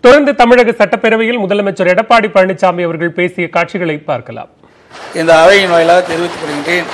தொடர்ந்து தமிழக சட்டப்பேரவையில் முதலமைச்சர் எடப்பாடி பழனிசாமி அவர்கள் பேசிய காட்சிகளை பார்க்கலாம் இந்த அவையின் வாயிலாக தெரிவித்துக் கொள்கின்றேன்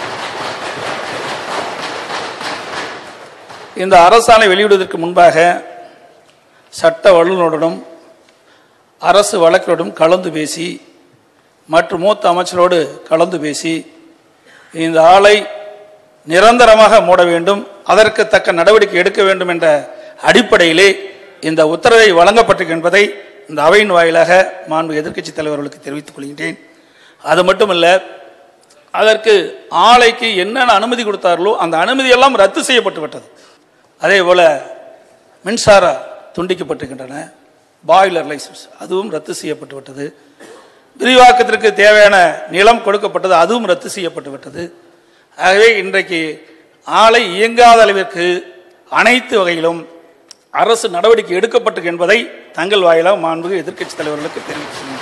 இந்த அரசாணை வெளியிடுவதற்கு முன்பாக சட்ட வல்லுநருடனும் அரசு வழக்கரோடும் கலந்து பேசி மற்றும் மூத்த அமைச்சரோடு கலந்து பேசி இந்த ஆளை நிரந்தரமாக மூட வேண்டும் அதற்கு தக்க நடவடிக்கை எடுக்க வேண்டும் என்ற அடிப்படையிலே இந்த உத்தரவை வழங்கப்பட்டிருக்கு என்பதை இந்த அவையின் வாயிலாக மாண்பு எதிர்க்கட்சித் தலைவர்களுக்கு தெரிவித்துக் கொள்கின்றேன் அது மட்டுமல்ல அதற்கு ஆலைக்கு என்னென்ன அனுமதி கொடுத்தார்களோ அந்த அனுமதி எல்லாம் ரத்து செய்யப்பட்டு விட்டது அதே போல மின்சார துண்டிக்கப்பட்டிருக்கின்றன பாய்லர் லைசன்ஸ் அதுவும் ரத்து செய்யப்பட்டு விட்டது விரிவாக்கத்திற்கு தேவையான நிலம் கொடுக்கப்பட்டது அதுவும் ரத்து செய்யப்பட்டு விட்டது ஆகவே இன்றைக்கு ஆலை இயங்காத அளவிற்கு அனைத்து வகையிலும் அரசு நடவடிக்கை எடுக்கப்பட்டது என்பதை தங்கள் வாயிலாக மாண்புகு எதிர்க்கட்சித் தலைவர்களுக்கு தெரிவிக்கின்றேன்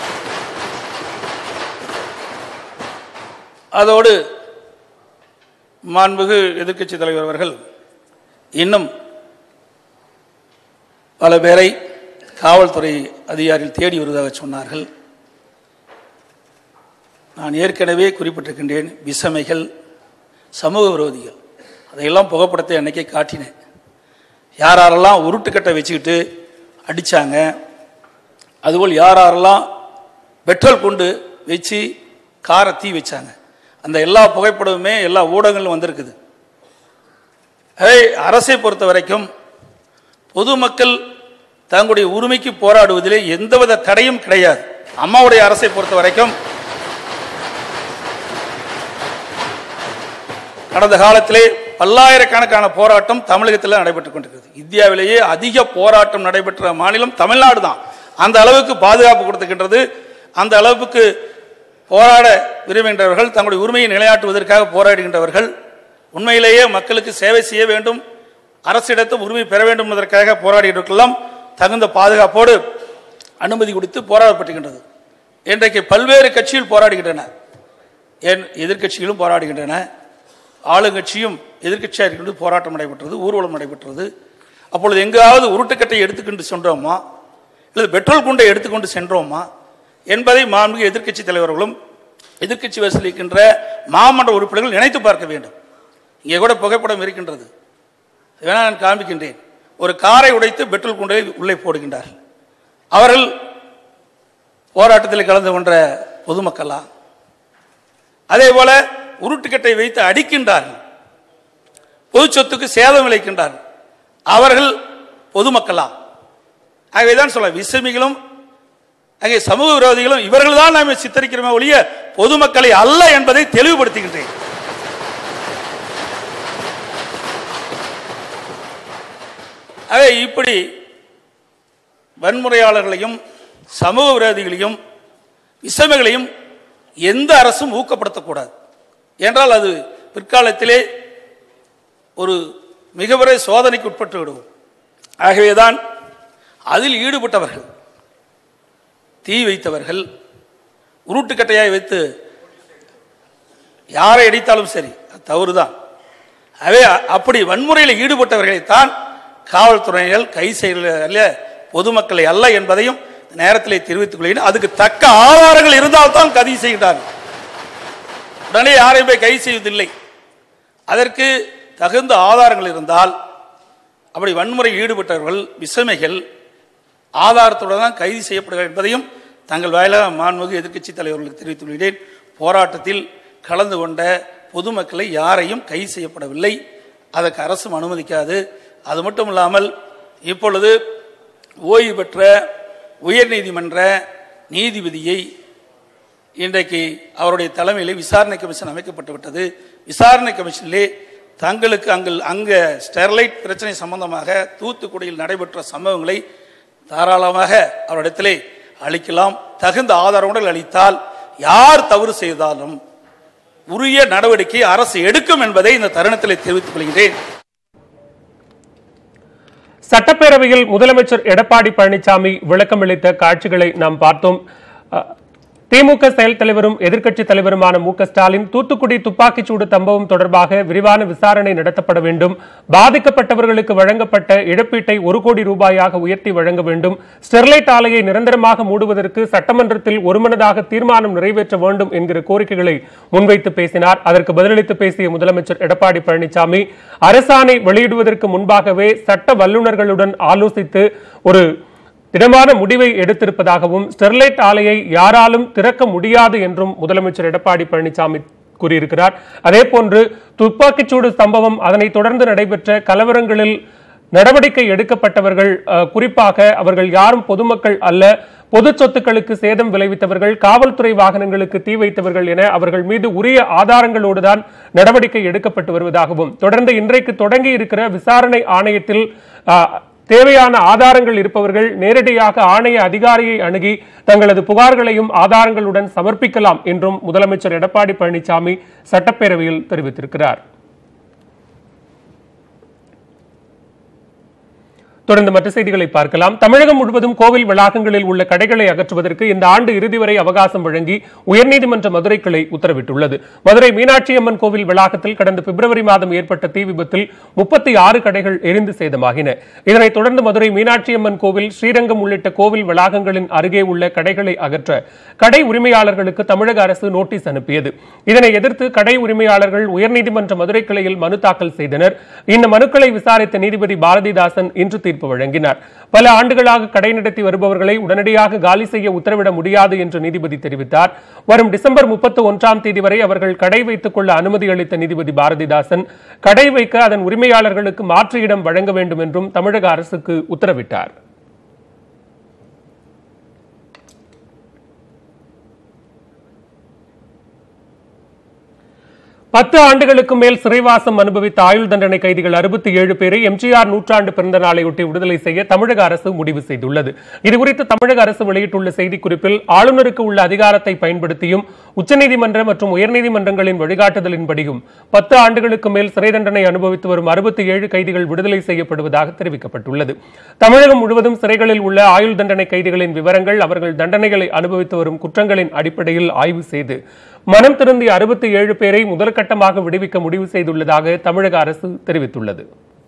அதோடு மாண்புகு எதிர்க்கட்சித் தலைவர் அவர்கள் இன்னும் பல பேரை காவல்துறை அதிகாரிகள் தேடி வருவதாக சொன்னார்கள் நான் ஏற்கனவே குறிப்பிட்டிருக்கின்றேன் விசமைகள் சமூக விரோதிகள் அதையெல்லாம் புகைப்படத்தை அன்னைக்கே காட்டினேன் யார் யாரெல்லாம் உருட்டுக்கட்டை வச்சுக்கிட்டு அடித்தாங்க அதுபோல் யார் யாரெல்லாம் பெட்ரோல் கொண்டு வச்சு காரை தீ வச்சாங்க அந்த எல்லா புகைப்படமுமே எல்லா ஊடகங்களும் வந்திருக்குது ஏய், அரசை பொறுத்த வரைக்கும் பொதுமக்கள் தங்களுடைய உரிமைக்கு போராடுவதிலே எந்தவித தடையும் கிடையாது அம்மாவுடைய அரசை பொறுத்த வரைக்கும் கடந்த காலத்திலே பல்லாயிரக்கணக்கான போராட்டம் தமிழகத்தில் நடைபெற்றுக் கொண்டிருக்கிறது இந்தியாவிலேயே அதிக போராட்டம் நடைபெற்ற மாநிலம் தமிழ்நாடு தான் அந்த அளவுக்கு பாதுகாப்பு கொடுத்துக்கின்றது அந்த அளவுக்கு போராட விரும்புகின்றவர்கள் தங்களுடைய உரிமையை நிலைநாட்டுவதற்காக போராடுகின்றவர்கள் உண்மையிலேயே மக்களுக்கு சேவை செய்ய வேண்டும் அரசிடத்தும் உரிமை பெற வேண்டும் என்பதற்காக போராடியவர்களெல்லாம் தகுந்த பாதுகாப்போடு அனுமதி கொடுத்து போராடப்பட்டுகின்றது இன்றைக்கு பல்வேறு கட்சிகள் போராடுகின்றன ஏன் எதிர்க்கட்சிகளும் போராடுகின்றன ஆளுங்கட்சியும் எதிர்க்கட்சியாக இருக்கின்ற போராட்டம் நடைபெற்றது ஊர்வலம் நடைபெற்றது அப்பொழுது எங்காவது உருட்டுக்கட்டை எடுத்துக்கொண்டு சென்றோமா அல்லது பெட்ரோல் குண்டை எடுத்துக்கொண்டு சென்றோமா என்பதை மாண்புமிகு எதிர்க்கட்சி தலைவர்களும் எதிர்க்கட்சி வசூலிக்கின்ற மாமன்ற உறுப்பினர்கள் நினைத்து பார்க்க வேண்டும் இங்கே கூட புகைப்படம் இருக்கின்றது வேணா நான் காண்பிக்கின்றேன் ஒரு காரை உடைத்து பெட்ரோல் குண்டை உள்ளே போடுகின்றார் அவர்கள் போராட்டத்தில் கலந்து கொண்ட பொதுமக்களா அதே போல உருட்டுக்கட்டை வைத்து அடிக்கின்றார்கள் பொது சொத்துக்கு சேதம் விளைக்கின்றார்கள் அவர்கள் பொதுமக்களா ஆகவேதான் சொல்ல விசமிகளும் அங்கே சமூக விரோதிகளும் இவர்கள் தான் நாம் சித்தரிக்கிறோமே ஒழிய பொதுமக்களை அல்ல என்பதை தெளிவுபடுத்துகின்றேன் ஆகவே இப்படி வன்முறையாளர்களையும் சமூக விரோதிகளையும் விசமிகளையும் எந்த அரசும் ஊக்கப்படுத்தக்கூடாது என்றால் அது பிற்காலத்திலே ஒரு மிகப்பெரிய சோதனைக்கு உட்பட்டு விடுவோம் ஆகவேதான் அதில் ஈடுபட்டவர்கள் தீ வைத்தவர்கள் உருட்டுக்கட்டையாய் வைத்து யாரை அடித்தாலும் சரி அது தவறுதான் ஆகவே அ- அப்படி வன்முறையில் ஈடுபட்டவர்களைத்தான் காவல்துறையினர் கை செய்யல பொதுமக்களை அல்ல என்பதையும் இந்த நேரத்திலே தெரிவித்துக் கொள்கிறேன் அதுக்கு தக்க ஆதாரங்கள் இருந்தால்தான் கதி செய்கிறார்கள் உடனே யாரையும் போய் கைது செய்வதில்லை அதற்கு தகுந்த ஆதாரங்கள் இருந்தால் அப்படி வன்முறை ஈடுபட்டவர்கள் விசமைகள் ஆதாரத்துடன் தான் கைது செய்யப்படுகிறார் என்பதையும் தங்கள் வாயிலாக மாண்புமிகு எதிர்க்கட்சி தலைவர்களுக்கு தெரிவித்துக் கொள்கிறேன் போராட்டத்தில் கலந்து கொண்ட பொதுமக்களை யாரையும் கைது செய்யப்படவில்லை அதற்கு அரசும் அனுமதிக்காது அது மட்டும் இல்லாமல் இப்பொழுது ஓய்வு பெற்ற உயர்நீதிமன்ற நீதிபதியை இன்றைக்கு அவருடைய தலைமையிலே விசாரணை கமிஷன் அமைக்கப்பட்டு விட்டது விசாரணை கமிஷனிலே தங்களுக்கு அங்கு அங்க ஸ்டெர்லைட் பிரச்சனை சம்பந்தமாக தூத்துக்குடியில் நடைபெற்ற சம்பவங்களை தாராளமாக அவரிடத்திலே அளிக்கலாம் தகுந்த ஆதாரங்கள் அளித்தால் யார் தவறு செய்தாலும் உரிய நடவடிக்கை அரசு எடுக்கும் என்பதை இந்த தருணத்திலே தெரிவித்துக் கொள்கிறேன் சட்டப்பேரவையில் முதலமைச்சர் எடப்பாடி பழனிசாமி விளக்கமளித்த காட்சிகளை நாம் பார்த்தோம் அ, திமுக செயல் தலைவரும் எதிர்க்கட்சி தலைவருமான மு க ஸ்டாலின் தூத்துக்குடி துப்பாக்கிச்சூடு சம்பவம் தொடர்பாக விரிவான விசாரணை நடத்தப்பட வேண்டும் பாதிக்கப்பட்டவர்களுக்கு வழங்கப்பட்ட இழப்பீட்டை ஒரு கோடி ரூபாயாக உயர்த்தி வழங்க வேண்டும் ஸ்டெர்லைட் ஆலையை நிரந்தரமாக மூடுவதற்கு சட்டமன்றத்தில் ஒருமனதாக தீர்மானம் நிறைவேற்ற வேண்டும் என்கிற கோரிக்கைகளை முன்வைத்து பேசினார் அதற்கு பதிலளித்து பேசிய முதலமைச்சர் எடப்பாடி பழனிசாமி அரசாணை வெளியிடுவதற்கு முன்பாகவே சட்ட வல்லுநர்களுடன் ஆலோசித்து ஒரு திடமான முடிவை எடுத்திருப்பதாகவும் ஸ்டெர்லைட் ஆலையை யாராலும் திறக்க முடியாது என்றும் முதலமைச்சர் எடப்பாடி பழனிசாமி கூறியிருக்கிறார் அதே போன்று துப்பாக்கிச்சூடு சம்பவம் அதனைத் தொடர்ந்து நடைபெற்ற கலவரங்களில் நடவடிக்கை எடுக்கப்பட்டவர்கள் அஹ், குறிப்பாக அவர்கள் யாரும் பொதுமக்கள் அல்ல பொது சொத்துக்களுக்கு சேதம் விளைவித்தவர்கள் காவல்துறை வாகனங்களுக்கு தீ வைத்தவர்கள் என அவர்கள் மீது உரிய ஆதாரங்களோடு தான் நடவடிக்கை எடுக்கப்பட்டு வருவதாகவும் தொடர்ந்து இன்றைக்கு தொடங்கி இருக்கிற விசாரணை ஆணையத்தில் அஹ், தேவையான ஆதாரங்கள் இருப்பவர்கள் நேரடியாக ஆணைய அதிகாரியை அணுகி தங்களது புகார்களையும் ஆதாரங்களுடன் சமர்ப்பிக்கலாம் என்றும் முதலமைச்சர் எடப்பாடி பழனிசாமி சட்டப்பேரவையில் தெரிவித்திருக்கிறார் தொடர்ந்து மற்ற செய்திகளை பார்க்கலாம் தமிழகம் முழுவதும் கோவில் வளாகங்களில் உள்ள கடைகளை அகற்றுவதற்கு இந்த ஆண்டு இறுதி வரை அவகாசம் வழங்கி உயர்நீதிமன்ற மதுரை கிளை உத்தரவிட்டுள்ளது மதுரை மீனாட்சி அம்மன் கோவில் வளாகத்தில் கடந்த பிப்ரவரி மாதம் ஏற்பட்ட தீ விபத்தில் முப்பத்தி ஆறு கடைகள் எரிந்து சேதமாகின இதனைத் தொடர்ந்து மதுரை மீனாட்சி அம்மன் கோவில் ஸ்ரீரங்கம் உள்ளிட்ட கோவில் வளாகங்களின் அருகே உள்ள கடைகளை அகற்ற கடை உரிமையாளர்களுக்கு தமிழக அரசு நோட்டீஸ் அனுப்பியது இதனை எதிர்த்து கடை உரிமையாளர்கள் உயர்நீதிமன்ற மதுரை கிளையில் மனு தாக்கல் செய்தனர் இந்த மனுக்களை விசாரித்த நீதிபதி பாரதிதாசன் இன்று தீர்ப்பு வழங்கினார் பல ஆண்டுகளாக கடை நடத்தி வருபவர்களை உடனடியாக காலி செய்ய உத்தரவிட முடியாது என்று நீதிபதி தெரிவித்தார் வரும் டிசம்பர் முப்பத்தி ஒன்றாம் தேதி வரை அவர்கள் கடை வைத்துக் கொள்ள அனுமதி அளித்த நீதிபதி பாரதிதாசன் கடை வைக்க அதன் உரிமையாளர்களுக்கு மாற்று இடம் வழங்க வேண்டும் என்றும் தமிழக அரசுக்கு உத்தரவிட்டார் பத்து ஆண்டுகளுக்கு மேல் சிறைவாசம் அனுபவித்த ஆயுள் தண்டனை கைதிகள் அறுபத்தி ஏழு பேரை எம்ஜிஆர் நூற்றாண்டு பிறந்த நாளையொட்டி விடுதலை செய்ய தமிழக அரசு முடிவு செய்துள்ளது இதுகுறித்து தமிழக அரசு வெளியிட்டுள்ள செய்திக்குறிப்பில் ஆளுநருக்கு உள்ள அதிகாரத்தை பயன்படுத்தியும் உச்சநீதிமன்ற மற்றும் உயர்நீதிமன்றங்களின் வழிகாட்டுதலின்படியும் பத்து ஆண்டுகளுக்கு மேல் சிறை தண்டனை அனுபவித்து வரும் அறுபத்தி ஏழு கைதிகள் விடுதலை செய்யப்படுவதாக தெரிவிக்கப்பட்டுள்ளது தமிழகம் முழுவதும் சிறைகளில் உள்ள ஆயுள் தண்டனை கைதிகளின் விவரங்கள் அவர்கள் தண்டனைகளை அனுபவித்து வரும் குற்றங்களின் அடிப்படையில் ஆய்வு செய்து மனம் திருந்திய அறுபத்தி ஏழு பேரை முதற்கட்டமாக விடுவிக்க முடிவு செய்துள்ளதாக தமிழக அரசு தெரிவித்துள்ளது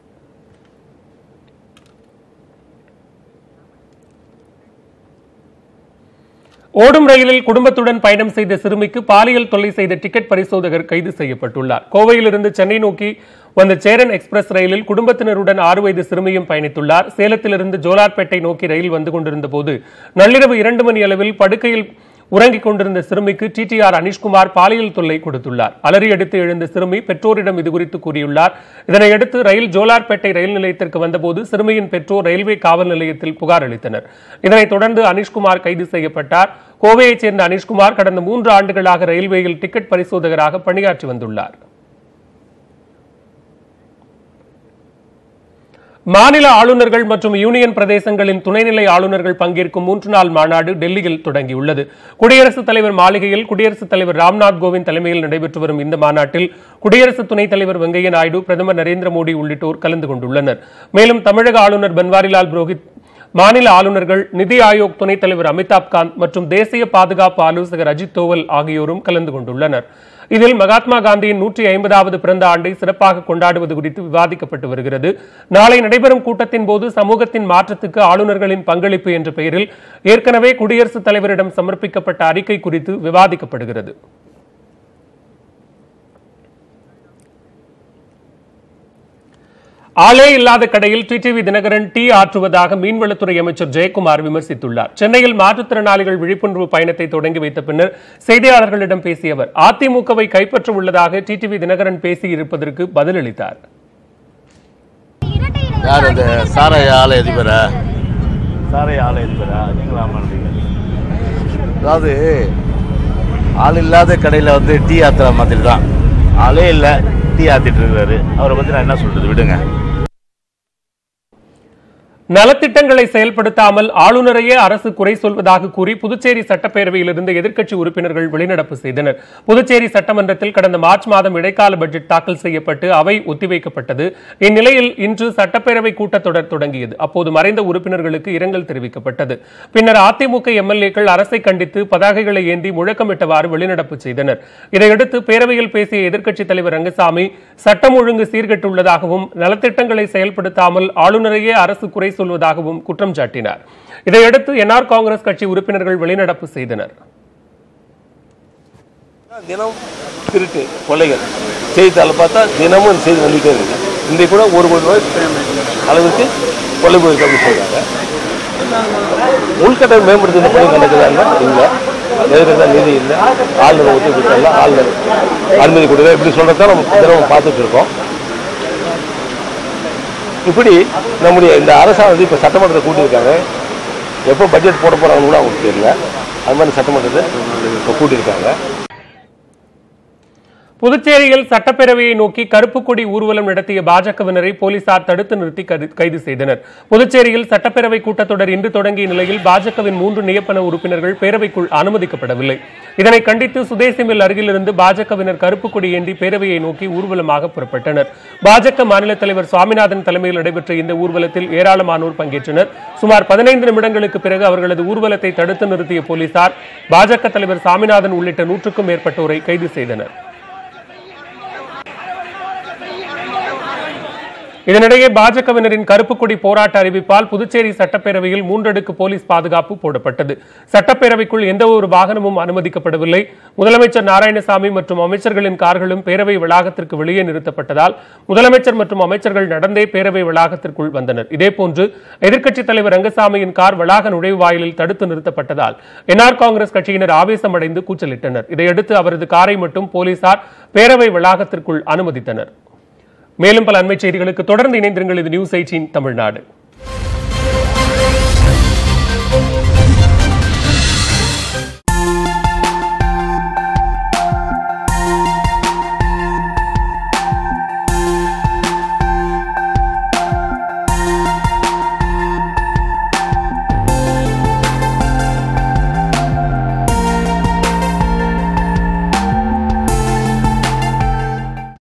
ஓடும் ரயிலில் குடும்பத்துடன் பயணம் செய்த சிறுமிக்கு பாலியல் தொல்லை செய்த டிக்கெட் பரிசோதகர் கைது செய்யப்பட்டுள்ளார் கோவையிலிருந்து சென்னை நோக்கி வந்த சேரன் எக்ஸ்பிரஸ் ரயிலில் குடும்பத்தினருடன் ஆறு வயது சிறுமியும் பயணித்துள்ளார் சேலத்திலிருந்து ஜோலார்பேட்டை நோக்கி ரயில் வந்து கொண்டிருந்த போது நள்ளிரவு இரண்டு மணி அளவில் படுக்கையில் உறங்கிக் கொண்டிருந்த சிறுமிக்கு டிடிஆர் அனிஷ்குமார் பாலியல் தொல்லை கொடுத்துள்ளார் அலறி அடித்து எழுந்த சிறுமி பெற்றோரிடம் இதுகுறித்து கூறியுள்ளார் இதனையடுத்து ரயில் ஜோலார்பேட்டை ரயில் நிலையத்திற்கு வந்தபோது சிறுமியின் பெற்றோர் ரயில்வே காவல் நிலையத்தில் புகார் அளித்தனர் இதனைத் தொடர்ந்து அனிஷ்குமார் கைது செய்யப்பட்டார் கோவையைச் சேர்ந்த அனிஷ்குமார் கடந்த மூன்று ஆண்டுகளாக ரயில்வேயில் டிக்கெட் பரிசோதகராக பணியாற்றி வந்துள்ளார் மாநில ஆளுநர்கள் மற்றும் யூனியன் பிரதேசங்களின் துணைநிலை ஆளுநர்கள் பங்கேற்கும் மூன்று நாள் மாநாடு டெல்லியில் தொடங்கியுள்ளது குடியரசுத் தலைவர் மாளிகையில் குடியரசுத் தலைவர் ராம்நாத் கோவிந்த் தலைமையில் நடைபெற்று வரும் இந்த மாநாட்டில் குடியரசு துணைத் தலைவர் வெங்கையா நாயுடு பிரதமர் நரேந்திர மோடி உள்ளிட்டோர் கலந்து கொண்டுள்ளனர் மேலும் தமிழக ஆளுநர் பன்வாரிலால் புரோஹித் மாநில ஆளுநர்கள் நிதி ஆயோக் துணைத் தலைவர் அமிதாப் காந்த் மற்றும் தேசிய பாதுகாப்பு ஆலோசகர் அஜித் தோவல் ஆகியோரும் கலந்து கொண்டுள்ளனர் இதில் மகாத்மா காந்தியின் நூற்றி ஐம்பதாவது பிறந்த ஆண்டை சிறப்பாக கொண்டாடுவது குறித்து விவாதிக்கப்பட்டு வருகிறது நாளை நடைபெறும் கூட்டத்தின் போது சமூகத்தின் மாற்றத்துக்கு ஆளுநர்களின் பங்களிப்பு என்ற பெயரில் ஏற்கனவே குடியரசுத் தலைவரிடம் சமர்ப்பிக்கப்பட்ட அறிக்கை குறித்து விவாதிக்கப்படுகிறது ஆளே இல்லாத கடையில் டிடிவி தினகரன் டீ ஆற்றுவதாக மீன்வளத்துறை அமைச்சர் ஜெயக்குமார் விமர்சித்துள்ளார் சென்னையில் மாற்றுத்திறனாளிகள் விழிப்புணர்வு பயணத்தை தொடங்கி வைத்த பின்னர் செய்தியாளர்களிடம் பேசிய அவர் அதிமுகவை கைப்பற்ற உள்ளதாக டிடிவி தினகரன் பேசியிருப்பதற்கு பதிலளித்தார் யார் இந்த சாராய ஆலை அதிபரா சாராய ஆலை அதிபரா நீங்களா பண்ணுறீங்க அதாவது ஆள் இல்லாத கடையில் வந்து டீ ஆத்துற மாதிரி தான் ஆளே இல்லை டீ ஆத்திட்டு இருக்கிறாரு அவரை பற்றி நான் என்ன சொல்றது விடுங்க நலத்திட்டங்களை செயல்படுத்தாமல் ஆளுநரையே அரசு குறை சொல்வதாக கூறி புதுச்சேரி சட்டப்பேரவையிலிருந்து எதிர்க்கட்சி உறுப்பினர்கள் வெளிநடப்பு செய்தனர் புதுச்சேரி சட்டமன்றத்தில் கடந்த மார்ச் மாதம் இடைக்கால பட்ஜெட் தாக்கல் செய்யப்பட்டு அவை ஒத்திவைக்கப்பட்டது இந்நிலையில் இன்று சட்டப்பேரவை கூட்டத்தொடர் தொடங்கியது அப்போது மறைந்த உறுப்பினர்களுக்கு இரங்கல் தெரிவிக்கப்பட்டது பின்னர் அதிமுக எம்எல்ஏக்கள் அரசை கண்டித்து பதாகைகளை ஏந்தி முழக்கமிட்டவாறு வெளிநடப்பு செய்தனர் இதையடுத்து பேரவையில் பேசிய எதிர்க்கட்சித் தலைவர் ரங்கசாமி சட்டம் ஒழுங்கு சீர்கெட்டுள்ளதாகவும் நலத்திட்டங்களை செயல்படுத்தாமல் ஆளுநரையே அரசு குறை சொல்வதாகவும் குற்றம் சாட்டினார் இதையடுத்து என்ஆர் காங்கிரஸ் கட்சி உறுப்பினர்கள் வெளிநடப்பு செய்தனர் தினம் திருட்டு கொள்ளைகள் செய்தித்தாளில் பார்த்தா தினமும் இந்த செய்தி வந்துகிட்டே இருக்கு இன்றைக்கு கூட ஒரு கோடி ரூபாய் அளவுக்கு கொள்ளை போயிருக்கு அப்படின்னு சொல்றாங்க உள்கட்டமை மேம்படுத்துகிற பணி நடக்குதாங்க இல்லை எதிர்க்கிறதா நிதி இல்லை ஆளுநர் ஒத்தி கொடுத்தால ஆளுநர் அனுமதி கொடுக்க இப்படி சொல்றதை நம்ம தினமும் பார்த்துட்டு இருக்கோம் இப்படி நம்முடைய இந்த அரசாங்கம் வந்து இப்போ சட்டமன்றத்தை கூட்டியிருக்காங்க எப்போ பட்ஜெட் போட போகிறாங்கன்னு கூட அவங்களுக்கு தெரியல அது மாதிரி சட்டமன்றத்தை இப்போ கூட்டியிருக்காங்க புதுச்சேரியில் சட்டப்பேரவையை நோக்கி கருப்பு கொடி ஊர்வலம் நடத்திய பாஜகவினரை போலீசார் தடுத்து நிறுத்தி கரு- கைது செய்தனர் புதுச்சேரியில் சட்டப்பேரவை கூட்டத்தொடர் இன்று தொடங்கிய நிலையில் பாஜகவின் மூன்று நியப்பன உறுப்பினர்கள் பேரவைக்குள் அனுமதிக்கப்படவில்லை இதனை கண்டித்து சுதேசி மில் அருகிலிருந்து பாஜகவினர் கருப்பு கொடி ஏந்தி பேரவையை நோக்கி ஊர்வலமாக புறப்பட்டனர் பாஜக மாநில தலைவர் சுவாமிநாதன் தலைமையில் நடைபெற்ற இந்த ஊர்வலத்தில் ஏராளமானோர் பங்கேற்றனர் சுமார் பதினைந்து நிமிடங்களுக்கு பிறகு அவர்களது ஊர்வலத்தை தடுத்து நிறுத்திய போலீசார் பாஜக தலைவர் சாமிநாதன் உள்ளிட்ட நூற்றுக்கும் மேற்பட்டோரை கைது செய்தனர் இதனிடையே பாஜகவினரின் கருப்பு கொடி போராட்ட அறிவிப்பால் புதுச்சேரி சட்டப்பேரவையில் மூன்றடுக்கு போலீஸ் பாதுகாப்பு போடப்பட்டது சட்டப்பேரவைக்குள் எந்த ஒரு வாகனமும் அனுமதிக்கப்படவில்லை முதலமைச்சர் நாராயணசாமி மற்றும் அமைச்சர்களின் கார்களும் பேரவை வளாகத்திற்கு வெளியே நிறுத்தப்பட்டதால் முதலமைச்சர் மற்றும் அமைச்சர்கள் நடந்தே பேரவை வளாகத்திற்குள் வந்தனர் இதேபோன்று எதிர்க்கட்சித் தலைவர் ரங்கசாமியின் கார் வளாக நுழைவு வாயிலில் தடுத்து நிறுத்தப்பட்டதால் என்ஆர் காங்கிரஸ் கட்சியினர் ஆவேசமடைந்து கூச்சலிட்டனர் இதையடுத்து அவரது காரை மட்டும் போலீசார் பேரவை வளாகத்திற்குள் அனுமதித்தனர் மேலும் பல அண்மைச் செய்திகளுக்கு தொடர்ந்து இணைந்திருங்கள் இது நியூஸ் எயிட்டீன் தமிழ்நாடு